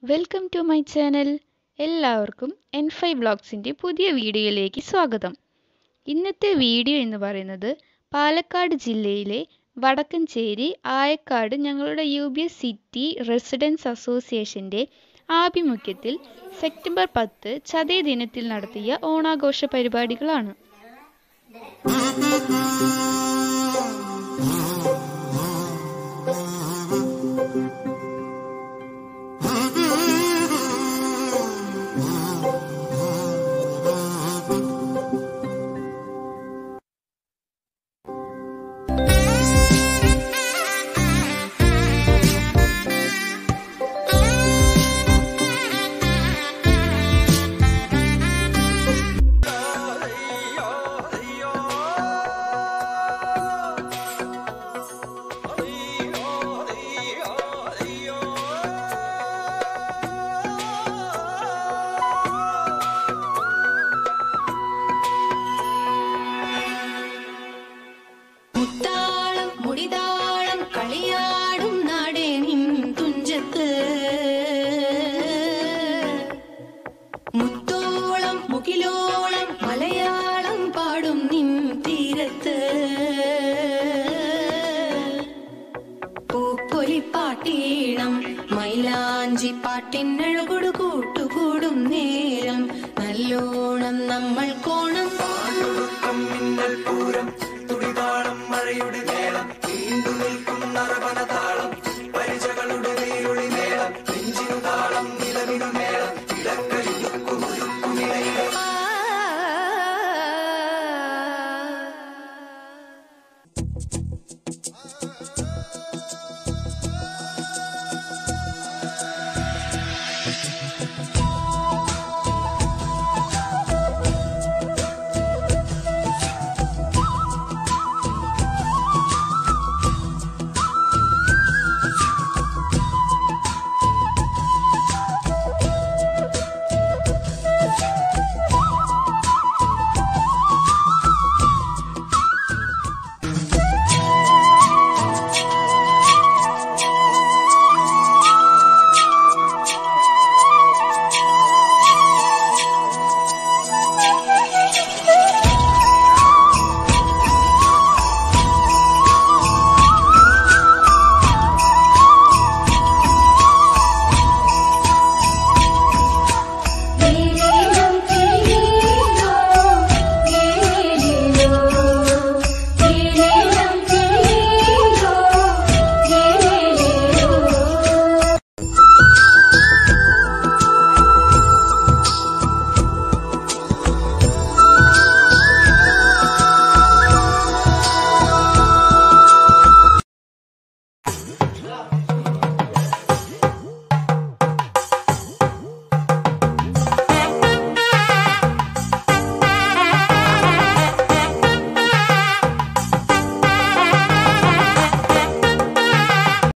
welcome to my channel എല്ലാവർക്കും N five ബ്ലോഗ്സിൻ്റെ പുതിയ വീഡിയോയിലേക്ക് സ്വാഗതം ഇന്നത്തെ വീഡിയോ എന്ന് പറയുന്നത് പാലക്കാട് ജില്ലയിലെ വടക്കഞ്ചേരി ആയക്കാട് ഞങ്ങളുടെ U B S city residence അസോസിയേഷൻ്റെ ആഭിമുഖ്യത്തിൽ സെപ്റ്റംബർ പത്ത് ചതയ ദിനത്തിൽ നടത്തിയ ഓണാഘോഷ പരിപാടികളാണ് മുത്താളം മുടിതാളം കളിയാടും നാടേ നിൻ തുഞ്ചത്ത് മുത്തോളം മുകിലോളം മലയാളം പാടും നിൻ തീരത്ത് പൂപ്പൊലിപ്പാട്ടീണം മൈലാഞ്ചി പാട്ടിനഴകൊടു കൂട്ടുകൂടും നേരം നല്ലോണം നമ്മൾ കോണം മിന്നൽ പൂരം തുടിതാളം മഴയുടെ